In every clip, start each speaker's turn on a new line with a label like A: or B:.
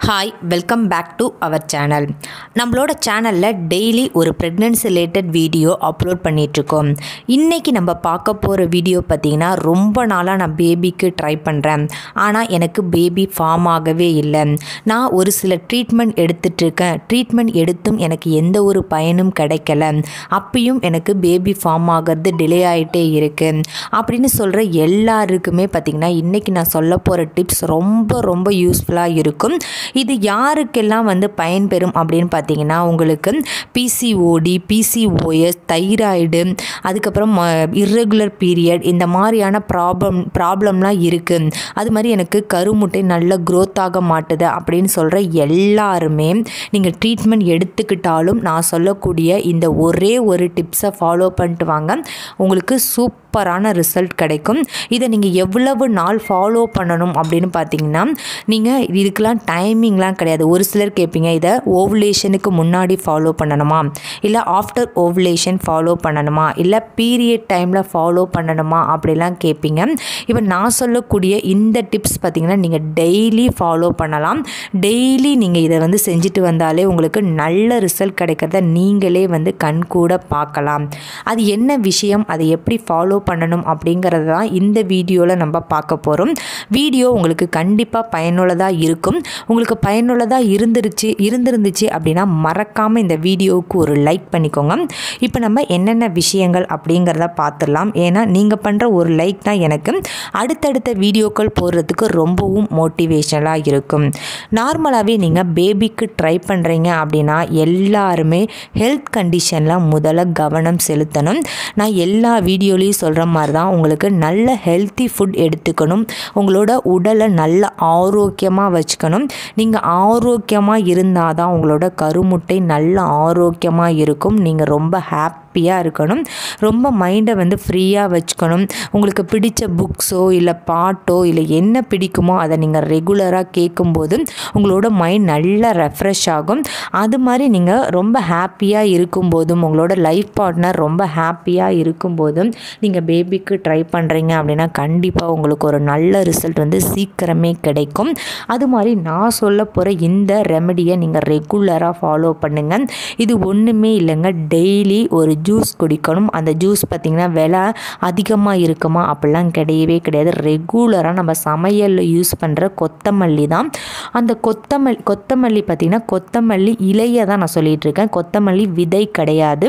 A: hi welcome back to our channel நம்மளோட சேனலில் daily ஒரு ப்ரெக்னென்சி ரிலேட்டட் வீடியோ அப்லோட் பண்ணிகிட்ருக்கோம் இன்றைக்கி நம்ம பார்க்க போகிற வீடியோ பார்த்திங்கன்னா ரொம்ப நாளாக நான் பேபிக்கு ட்ரை பண்ணுறேன் ஆனால் எனக்கு பேபி ஃபார்ம் ஆகவே இல்லை நான் ஒரு சில ட்ரீட்மெண்ட் எடுத்துட்ருக்கேன் ட்ரீட்மெண்ட் எடுத்தும் எனக்கு எந்த ஒரு பயனும் கிடைக்கல அப்பயும் எனக்கு பேபி ஃபார்ம் ஆகிறது டிலே ஆகிட்டே இருக்குது அப்படின்னு சொல்கிற எல்லாருக்குமே பார்த்திங்கன்னா இன்றைக்கி நான் சொல்ல போகிற டிப்ஸ் ரொம்ப ரொம்ப யூஸ்ஃபுல்லாக இருக்கும் இது யாருக்கெல்லாம் வந்து பயன்பெறும் அப்படின்னு பார்த்தீங்கன்னா உங்களுக்கு பிசிஓடி பிசிஓஎஸ் தைராய்டு அதுக்கப்புறம் இர்ரெகுலர் பீரியட் இந்த மாதிரியான ப்ராப்ளம் ப்ராப்ளம்லாம் இருக்குது அது மாதிரி எனக்கு கருமுட்டை நல்ல க்ரோத் ஆக மாட்டுது அப்படின்னு சொல்கிற எல்லாருமே நீங்கள் ட்ரீட்மெண்ட் எடுத்துக்கிட்டாலும் நான் சொல்லக்கூடிய இந்த ஒரே ஒரு டிப்ஸை ஃபாலோ பண்ணிட்டு வாங்க உங்களுக்கு சூப்பரான ரிசல்ட் கிடைக்கும் இதை நீங்கள் எவ்வளவு நாள் ஃபாலோ பண்ணணும் அப்படின்னு பார்த்தீங்கன்னா நீங்கள் இதுக்கெலாம் டைமிங்லாம் கிடையாது ஒரு சிலர் கேட்பீங்க இதை ஓவுலேஷனுக்கு முன்னாடி ஃபாலோ பண்ணணுமா இல்லை ஆஃப்டர் ஓவுலேஷன் ஃபாலோ பண்ணணுமா இல்லை பீரியட் டைமில் ஃபாலோ பண்ணணுமா அப்படிலாம் கேட்பீங்க இப்போ நான் சொல்லக்கூடிய இந்த டிப்ஸ் பார்த்திங்கன்னா நீங்கள் டெய்லி ஃபாலோ பண்ணலாம் டெய்லி நீங்கள் இதை வந்து செஞ்சுட்டு வந்தாலே உங்களுக்கு நல்ல ரிசல்ட் கிடைக்கிறத நீங்களே வந்து கண் கூட பார்க்கலாம் அது என்ன விஷயம் அதை எப்படி ஃபாலோ பண்ணணும் அப்படிங்கிறது தான் இந்த வீடியோவில் நம்ம பார்க்க போகிறோம் வீடியோ உங்களுக்கு கண்டிப்பாக பயனுள்ளதாக இருக்கும் உங்களுக்கு பயனுள்ளதாக இருந்துருச்சு இருந்திருந்துச்சு அப்படின்னா மறக்காமல் இந்த வீடியோவுக்கு ஒரு லைக் பண்ணிக்கோங்க இப்போ நம்ம என்னென்ன விஷயங்கள் அப்படிங்கிறத பார்த்துடலாம் ஏன்னா நீங்கள் பண்ணுற ஒரு லைக் தான் எனக்கு அடுத்தடுத்த வீடியோக்கள் போடுறதுக்கு ரொம்பவும் மோட்டிவேஷனலாக இருக்கும் நார்மலாகவே நீங்கள் பேபிக்கு ட்ரை பண்ணுறீங்க அப்படின்னா எல்லாருமே ஹெல்த் கண்டிஷனில் முதல்ல கவனம் செலுத்தணும் நான் எல்லா வீடியோலையும் சொல்கிற மாதிரி தான் உங்களுக்கு நல்ல ஹெல்த்தி ஃபுட் எடுத்துக்கணும் உங்களோட உடலை நல்ல ஆரோக்கியமாக வச்சுக்கணும் நீங்கள் ஆரோக்கியமாக இருந்தால் தான் உங்களோட கருமுட்டை நல்ல ஆரோக்கியமாக இருக்கும் நீங்கள் ரொம்ப ஹாப்பியாக இருக்கணும் ரொம்ப மைண்டை வந்து ஃப்ரீயாக வச்சுக்கணும் உங்களுக்கு பிடிச்ச புக்ஸோ இல்லை பாட்டோ இல்லை என்ன பிடிக்குமோ அதை நீங்கள் ரெகுலராக கேட்கும்போது உங்களோட மைண்ட் நல்லா ரெஃப்ரெஷ் ஆகும் அது மாதிரி நீங்கள் ரொம்ப ஹாப்பியாக இருக்கும்போதும் உங்களோட லைஃப் பார்ட்னர் ரொம்ப ஹாப்பியாக இருக்கும்போதும் நீங்கள் பேபிக்கு ட்ரை பண்ணுறீங்க அப்படின்னா கண்டிப்பாக உங்களுக்கு ஒரு நல்ல ரிசல்ட் வந்து சீக்கிரமே கிடைக்கும் அது மாதிரி நான் சொல்ல போகிற இந்த ரெமடியை நீங்கள் ரெகுலராக ஃபாலோ பண்ணுங்கள் இது ஒன்றுமே இல்லைங்க டெய்லி ஒரு ஜூஸ் குடிக்கணும் அந்த ஜூஸ் பார்த்திங்கன்னா விலை அதிகமாக இருக்குமா அப்படிலாம் கிடையவே கிடையாது ரெகுலராக நம்ம சமையலில் யூஸ் பண்ணுற கொத்தமல்லி தான் அந்த கொத்தமல்லி கொத்தமல்லி பார்த்திங்கன்னா கொத்தமல்லி இலையை தான் நான் சொல்லிகிட்டு இருக்கேன் கொத்தமல்லி விதை கிடையாது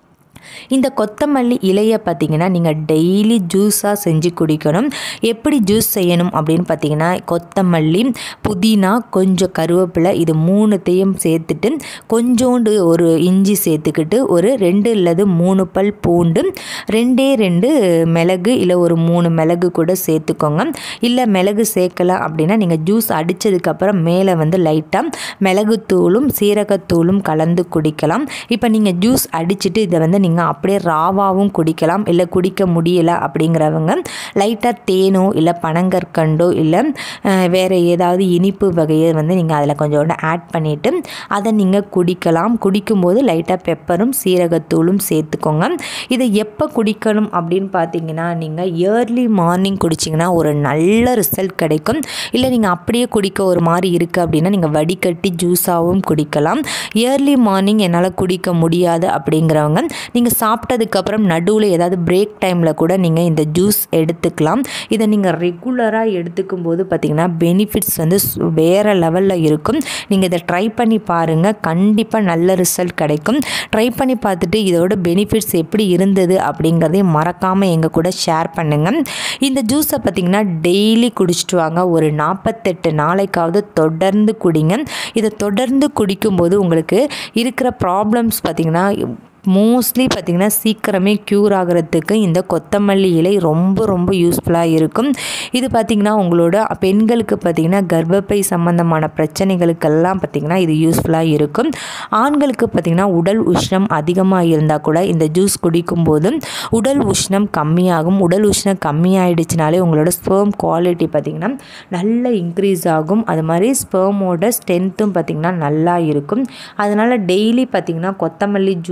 A: இந்த கொத்தமல்லி இலையை பார்த்திங்கன்னா நீங்கள் டெய்லி ஜூஸாக செஞ்சு குடிக்கணும் எப்படி ஜூஸ் செய்யணும் அப்படின்னு பார்த்தீங்கன்னா கொத்தமல்லி புதினா கொஞ்சம் கருவேப்பிலை இது மூணுத்தையும் சேர்த்துட்டு கொஞ்சோண்டு ஒரு இஞ்சி சேர்த்துக்கிட்டு ஒரு ரெண்டு இல்லது மூணு பல் பூண்டு ரெண்டே ரெண்டு மிளகு இல்லை ஒரு மூணு மிளகு கூட சேர்த்துக்கோங்க இல்லை மிளகு சேர்க்கல அப்படின்னா நீங்கள் ஜூஸ் அடித்ததுக்கப்புறம் மேலே வந்து லைட்டாக மிளகுத்தூளும் சீரகத்தூளும் கலந்து குடிக்கலாம் இப்போ நீங்கள் ஜூஸ் அடிச்சுட்டு இதை வந்து நீங்கள் அப்படியே ராவாகவும் குடிக்கலாம் இல்லை குடிக்க முடியல அப்படிங்கிறவங்க லைட்டாக தேனோ இல்லை பனங்கற்கண்டோ இல்லை வேறு ஏதாவது இனிப்பு வகையை வந்து நீங்கள் அதில் கொஞ்சோண்டு ஆட் பண்ணிவிட்டு அதை நீங்கள் குடிக்கலாம் குடிக்கும்போது லைட்டாக பெப்பரும் சீரகத்தூளும் சேர்த்துக்கோங்க இதை எப்போ குடிக்கணும் அப்படின்னு பார்த்தீங்கன்னா நீங்கள் இயர்லி மார்னிங் குடிச்சிங்கன்னா ஒரு நல்ல ரிசல்ட் கிடைக்கும் இல்லை நீங்கள் அப்படியே குடிக்க ஒரு மாதிரி இருக்குது அப்படின்னா நீங்கள் வடிகட்டி ஜூஸாகவும் குடிக்கலாம் இயர்லி மார்னிங் என்னால் குடிக்க முடியாது அப்படிங்கிறவங்க நீங்கள் சாப்பிட்டதுக்கப்புறம் நடுவில் ஏதாவது பிரேக் டைமில் கூட நீங்கள் இந்த ஜூஸ் எடுத்துக்கலாம் இதை நீங்கள் ரெகுலராக எடுத்துக்கும் போது பார்த்திங்கன்னா பெனிஃபிட்ஸ் வந்து வேறு லெவலில் இருக்கும் நீங்கள் இதை ட்ரை பண்ணி பாருங்கள் கண்டிப்பாக நல்ல ரிசல்ட் கிடைக்கும் ட்ரை பண்ணி பார்த்துட்டு இதோட பெனிஃபிட்ஸ் எப்படி இருந்தது அப்படிங்கிறதையும் மறக்காமல் எங்கள் கூட ஷேர் பண்ணுங்கள் இந்த ஜூஸை பார்த்திங்கன்னா டெய்லி குடிச்சிட்டு வாங்க ஒரு நாற்பத்தெட்டு நாளைக்காவது தொடர்ந்து குடிங்க இதை தொடர்ந்து குடிக்கும்போது உங்களுக்கு இருக்கிற ப்ராப்ளம்ஸ் பார்த்திங்கன்னா மோஸ்ட்லி பார்த்திங்கன்னா சீக்கிரமே க்யூர் ஆகிறதுக்கு இந்த கொத்தமல்லி இலை ரொம்ப ரொம்ப யூஸ்ஃபுல்லாக இருக்கும் இது பார்த்திங்கன்னா உங்களோட பெண்களுக்கு பார்த்திங்கன்னா கர்ப்பப்பை சம்மந்தமான பிரச்சனைகளுக்கெல்லாம் பார்த்திங்கன்னா இது யூஸ்ஃபுல்லாக இருக்கும் ஆண்களுக்கு பார்த்திங்கன்னா உடல் உஷ்ணம் அதிகமாக இருந்தால் கூட இந்த ஜூஸ் குடிக்கும்போது உடல் உஷ்ணம் கம்மியாகும் உடல் உஷ்ணம் கம்மியாயிடுச்சுனாலே உங்களோட ஸ்பெர்ம் குவாலிட்டி பார்த்திங்கன்னா நல்ல இன்க்ரீஸ் ஆகும் அது மாதிரி ஸ்பெர்மோட ஸ்ட்ரென்த்தும் பார்த்திங்கன்னா நல்லா இருக்கும் அதனால் டெய்லி பார்த்திங்கன்னா கொத்தமல்லி ஜூஸ் குடி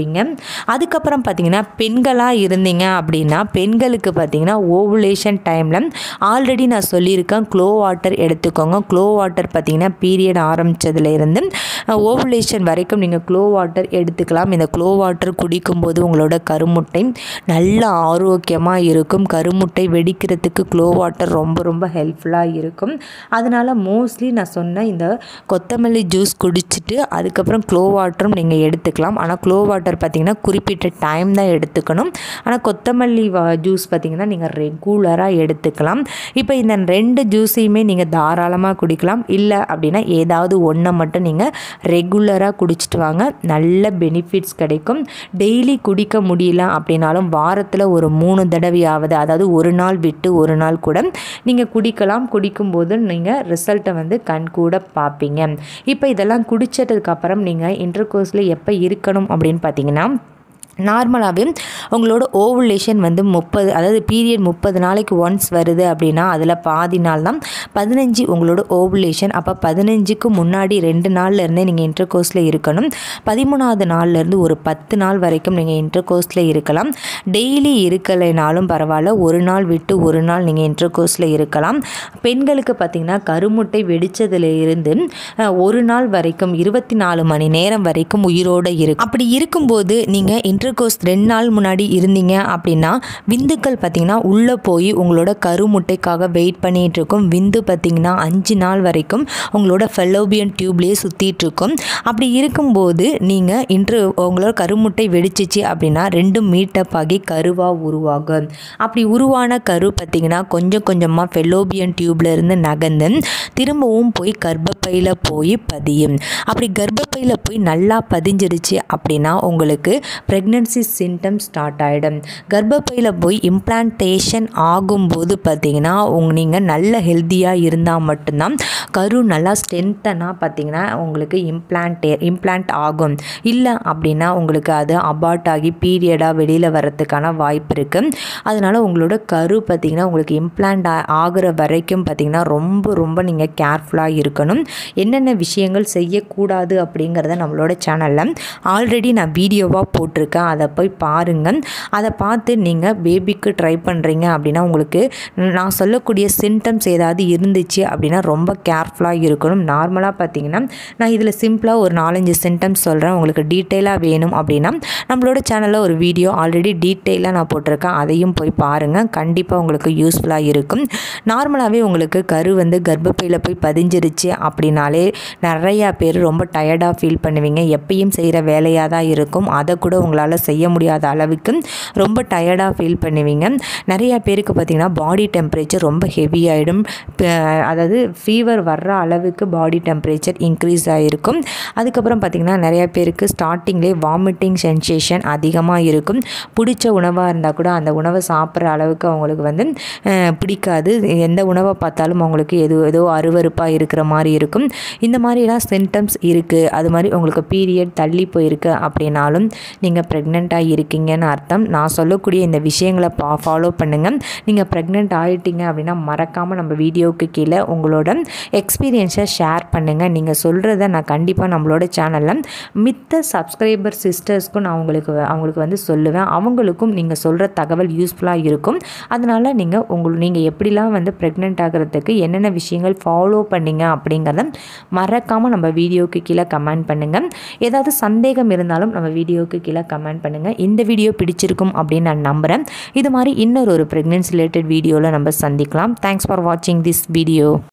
A: குடிங்க அதுக்கப்புறம் பார்த்தீங்கன்னா பெண்களாக இருந்தீங்க அப்படின்னா பெண்களுக்கு பார்த்தீங்கன்னா ஓவுலேஷன் டைமில் ஆல்ரெடி நான் சொல்லியிருக்கேன் க்ளோ வாட்டர் எடுத்துக்கோங்க க்ளோ வாட்டர் பார்த்தீங்கன்னா பீரியட் ஆரம்பித்ததுலேருந்து ஓவுலேஷன் வரைக்கும் நீங்கள் க்ளோ வாட்டர் எடுத்துக்கலாம் இந்த க்ளோ வாட்டர் குடிக்கும்போது உங்களோட கருமுட்டை நல்ல ஆரோக்கியமாக இருக்கும் கருமுட்டை வெடிக்கிறதுக்கு க்ளோ வாட்டர் ரொம்ப ரொம்ப ஹெல்ப்ஃபுல்லாக இருக்கும் அதனால் மோஸ்ட்லி நான் சொன்ன இந்த கொத்தமல்லி ஜூஸ் குடிச்சிட்டு அதுக்கப்புறம் க்ளோ வாட்டரும் நீங்கள் எடுத்துக்கலாம் ஆனால் க்ளோ வாட்டர் பார்த்திங்கன்னா குறிப்பிட்ட டைம் தான் எடுத்துக்கணும் ஆனால் கொத்தமல்லி வா ஜூஸ் பார்த்திங்கன்னா நீங்கள் ரெகுலராக எடுத்துக்கலாம் இப்போ இந்த ரெண்டு ஜூஸையுமே நீங்கள் தாராளமாக குடிக்கலாம் இல்லை அப்படின்னா ஏதாவது ஒன்றை மட்டும் நீங்கள் ரெகுலராக குடிச்சிட்டு வாங்க நல்ல பெனிஃபிட்ஸ் கிடைக்கும் டெய்லி குடிக்க முடியல அப்படின்னாலும் வாரத்தில் ஒரு மூணு தடவையாவது அதாவது ஒரு நாள் விட்டு ஒரு நாள் கூட நீங்கள் குடிக்கலாம் குடிக்கும்போது நீங்கள் ரிசல்ட்டை வந்து கண் கூட பார்ப்பீங்க இப்போ இதெல்லாம் குடிச்சதுக்கப்புறம் நீங்கள் இன்டர் கோர்ஸில் எப்போ இருக்கணும் அப்படின்னு பார்த்தீங்கன்னா நார்மலாகவே உங்களோட ஓவுலேஷன் வந்து முப்பது அதாவது பீரியட் முப்பது நாளைக்கு ஒன்ஸ் வருது அப்படின்னா அதில் பாதி நாள் தான் பதினஞ்சு உங்களோட ஓவுலேஷன் அப்போ பதினஞ்சுக்கு முன்னாடி ரெண்டு நாள்லேருந்தே நீங்கள் இன்டர் கோர்ஸில் இருக்கணும் பதிமூணாவது நாள்லேருந்து ஒரு பத்து நாள் வரைக்கும் நீங்கள் இன்டர் கோர்ஸில் இருக்கலாம் டெய்லி இருக்கலைனாலும் பரவாயில்ல ஒரு நாள் விட்டு ஒரு நாள் நீங்கள் இன்டர் கோர்ஸில் இருக்கலாம் பெண்களுக்கு பார்த்திங்கன்னா கருமுட்டை வெடித்ததுல இருந்து ஒரு நாள் வரைக்கும் இருபத்தி நாலு மணி நேரம் வரைக்கும் உயிரோடு இருக்கும் அப்படி இருக்கும்போது நீங்கள் இன்டர் கோர்ஸ் ரெண்டு நாள் முன்னாடி இருந்தீங்க அப்படின்னா விந்துக்கள் பார்த்திங்கன்னா உள்ளே போய் உங்களோட கருமுட்டைக்காக வெயிட் பண்ணிகிட்டு இருக்கும் விந்து பார்த்திங்கன்னா அஞ்சு நாள் வரைக்கும் உங்களோட ஃபெலோபியன் டியூப்லேயே சுற்றிட்டு இருக்கும் அப்படி இருக்கும்போது நீங்கள் இன்று உங்களோட கருமுட்டை வெடிச்சிச்சு அப்படின்னா ரெண்டும் மீட்டப் ஆகி கருவாக உருவாகும் அப்படி உருவான கரு பார்த்திங்கன்னா கொஞ்சம் கொஞ்சமாக ஃபெலோபியன் டியூப்ல இருந்து நகர்ந்து திரும்பவும் போய் கர்ப்பப்பையில் போய் பதியும் அப்படி கர்ப்பப்பையில் போய் நல்லா பதிஞ்சிருச்சு அப்படின்னா உங்களுக்கு ப்ரெக்னென்சி சிம்டம் ஸ்டார்ட் ஆகிடும் கர்ப்பப்பையில் போய் இம்ப்ளான்டேஷன் ஆகும்போது பார்த்தீங்கன்னா உங்க நீங்கள் நல்ல ஹெல்த்தியாக இருந்தால் மட்டும்தான் கரு நல்லா ஸ்ட்ரென்த்தனாக பார்த்தீங்கன்னா உங்களுக்கு இம்ப்ளான்டே இம்ப்ளான்ட் ஆகும் இல்லை அப்படின்னா உங்களுக்கு அது அபார்ட் ஆகி பீரியடாக வெளியில் வரத்துக்கான வாய்ப்பு இருக்குது அதனால் உங்களோட கரு பார்த்திங்கன்னா உங்களுக்கு இம்ப்ளான்ட் ஆகிற வரைக்கும் பார்த்திங்கன்னா ரொம்ப ரொம்ப நீங்கள் கேர்ஃபுல்லாக இருக்கணும் என்னென்ன விஷயங்கள் செய்யக்கூடாது அப்படிங்கிறத நம்மளோட சேனலில் ஆல்ரெடி நான் வீடியோவாக போட்டிருக்கேன் அதை போய் பாருங்கள் அதை பார்த்து நீங்கள் பேபிக்கு ட்ரை பண்ணுறீங்க அப்படின்னா உங்களுக்கு நான் சொல்லக்கூடிய சிம்டம்ஸ் ஏதாவது இருந்துச்சு அப்படின்னா ரொம்ப கேர்ஃபுல்லாக இருக்கணும் நார்மலாக பார்த்தீங்கன்னா நான் இதில் சிம்பிளாக ஒரு நாலஞ்சு சிம்டம்ஸ் சொல்கிறேன் உங்களுக்கு டீட்டெயிலாக வேணும் அப்படின்னா நம்மளோட சேனலில் ஒரு வீடியோ ஆல்ரெடி டீட்டெயிலாக நான் போட்டிருக்கேன் அதையும் போய் பாருங்கள் கண்டிப்பாக உங்களுக்கு யூஸ்ஃபுல்லாக இருக்கும் நார்மலாகவே உங்களுக்கு கரு வந்து கர்ப்பப்பையில் போய் பதிஞ்சிருச்சு அப்படின்னாலே நிறையா பேர் ரொம்ப டயர்டாக ஃபீல் பண்ணுவீங்க எப்பயும் செய்கிற வேலையாக தான் இருக்கும் அதை கூட உங்களால் செய்ய முடியாத அளவுக்கு ரொம்ப டயர்டாக ஃபீல் பண்ணுவீங்க நிறையா பேருக்கு பார்த்திங்கன்னா பாடி டெம்பரேச்சர் ரொம்ப ஹெவி ஆகிடும் அதாவது ஃபீவர் வர்ற அளவுக்கு பாடி டெம்பரேச்சர் இன்க்ரீஸ் ஆகிருக்கும் அதுக்கப்புறம் பார்த்திங்கன்னா நிறையா பேருக்கு ஸ்டார்டிங்லேயே வாமிட்டிங் சென்சேஷன் அதிகமாக இருக்கும் பிடிச்ச உணவாக இருந்தால் கூட அந்த உணவை சாப்பிட்ற அளவுக்கு அவங்களுக்கு வந்து பிடிக்காது எந்த உணவை பார்த்தாலும் அவங்களுக்கு எது ஏதோ அருவறுப்பாக இருக்கிற மாதிரி இருக்கும் இந்த மாதிரிலாம் சிம்டம்ஸ் இருக்குது அது மாதிரி உங்களுக்கு பீரியட் தள்ளி போயிருக்கு அப்படின்னாலும் நீங்கள் ப்ரெக்னெண்ட்டாக இருக்கீங்கன்னு அர்த்தம் நான் சொல்லக்கூடிய இந்த விஷயங்களை பா ஃபாலோ பண்ணுங்கள் நீங்கள் ப்ரெக்னென்ட் ஆகிட்டீங்க அப்படின்னா மறக்காமல் நம்ம வீடியோவுக்கு கீழே உங்களோட எக்ஸ்பீரியன்ஸை ஷேர் பண்ணுங்கள் நீங்கள் சொல்கிறத நான் கண்டிப்பாக நம்மளோட சேனலில் மித்த சப்ஸ்கிரைபர் சிஸ்டர்ஸ்க்கும் நான் உங்களுக்கு அவங்களுக்கு வந்து சொல்லுவேன் அவங்களுக்கும் நீங்கள் சொல்கிற தகவல் யூஸ்ஃபுல்லாக இருக்கும் அதனால் நீங்கள் உங்கள் நீங்கள் எப்படிலாம் வந்து ப்ரெக்னென்ட் ஆகிறதுக்கு என்னென்ன விஷயங்கள் ஃபாலோ பண்ணீங்க அப்படிங்கிறத மறக்காமல் நம்ம வீடியோவுக்கு கீழே கமெண்ட் பண்ணுங்கள் ஏதாவது சந்தேகம் இருந்தாலும் நம்ம வீடியோவுக்கு கீழே கமெண்ட் பண்ணுங்கள் இந்த வீடியோ பிடிச்சிருக்கும் அப்படின்னு நான் நம்புகிறேன் இது மாதிரி இன்னொரு ஒரு ப்ரெக்னென்சி ரிலேட்டட் வீடியோவில் நம்ம சந்திக்கலாம் தேங்க்ஸ் ஃபார் வாட்சிங் திஸ் வீடியோ